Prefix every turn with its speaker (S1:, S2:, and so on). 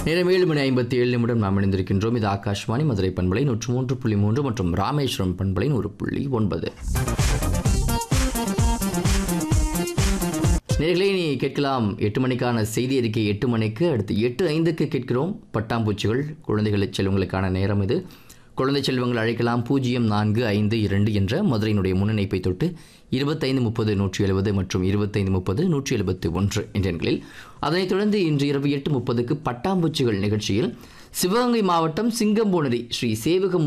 S1: நேரம் ஏழு மணி ஐம்பத்தி ஏழு நிமிடம் நாம் இணைந்திருக்கின்றோம் இது ஆகாஷ்வாணி மதுரை பண்பலை நூற்று மூன்று புள்ளி மூன்று மற்றும் ராமேஸ்வரம் பண்பலை நூறு புள்ளி ஒன்பது நேர்களை நீ கேட்கலாம் எட்டு மணிக்கான செய்தி அறிக்கை எட்டு மணிக்கு அடுத்து எட்டு ஐந்துக்கு கேட்கிறோம் பட்டாம்பூச்சிகள் குழந்தைகளை செல்வங்களுக்கான நேரம் இது குழந்தை செல்வங்கள் அழைக்கலாம் பூஜ்ஜியம் நான்கு ஐந்து இரண்டு என்ற மதுரையினுடைய முன்னிணைப்பை தொட்டு இருபத்தைந்து முப்பது நூற்றி எழுபது மற்றும் இருபத்தைந்து முப்பது நூற்றி எழுபத்தி ஒன்று என்ற எண்களில் அதனைத் தொடர்ந்து இன்று இரவு எட்டு முப்பதுக்கு பட்டாம்பூச்சிகள் நிகழ்ச்சியில் சிவகங்கை மாவட்டம் சிங்கம்பூனரி ஸ்ரீ சேவகம்